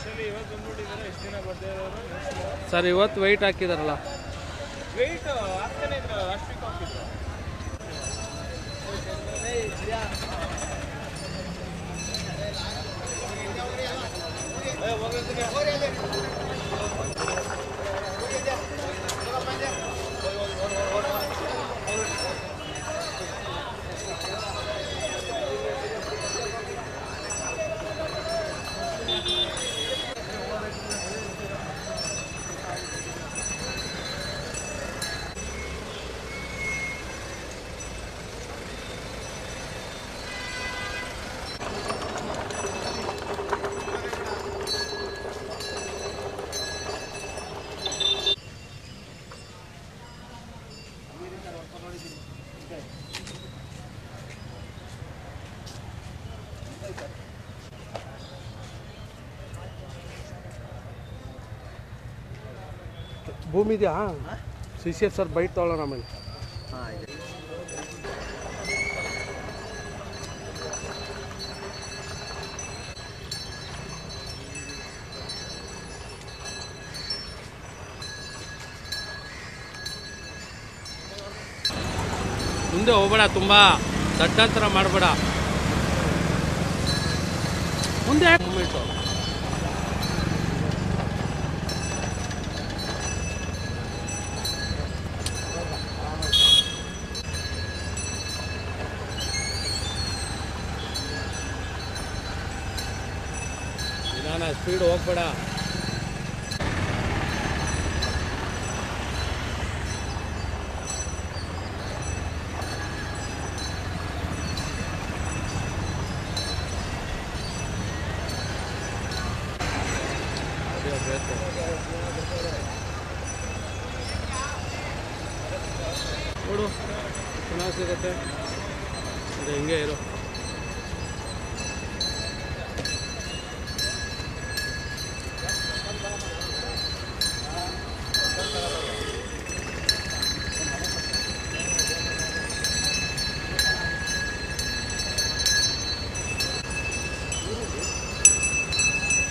Specially ಇವತ್ತು ಬಂದ್ಬಿಟ್ಟಿದ್ದಾರೆ ಎಷ್ಟು ದಿನ ಬರ್ತಾ ಇರೋರು ಸರ್ ಇವತ್ತು ವೆಯ್ಟ್ ಹಾಕಿದಾರಲ್ಲ ವೆಯ್ಟ್ ಆಗ್ತಾನೆ ಇದ್ರು ಲಾಸ್ಟ್ ವೀಕ್ ಹಾಕಿದ್ರು ಭೂಮಿ ಇದೆಯಾ C C F sir bite ತೊಗೊಳ್ಳೋಣ ಆಮೇಲೆ ಮುಂದೆ ಹೋಗ್ಬೇಡ ತುಂಬ ದಡ್ಡಂತರ ಮಾಡಬೇಡ ಮುಂದೆ ಯಾಕೆ ಮೂಮೆಂಟು ನಿಧಾನ ಸ್ಪೀಡ್ ಹೋಗ್ಬೇಡ ಅದೇ ಬೇಕು. ನೋಡು ಚೆನ್ನಾಗಿ ಸಿಗುತ್ತೆ ಅದು ಹಿಂಗೆ ಇರು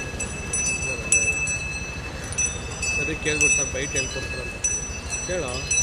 ಸರಿ ಕೇಳ್ಬಿಟ್ಟು ಸರ್ ಬೈಟ್ ಎಲ್ಲಿ ಕೊಡ್ತಾರಂತ ಕೇಳೋ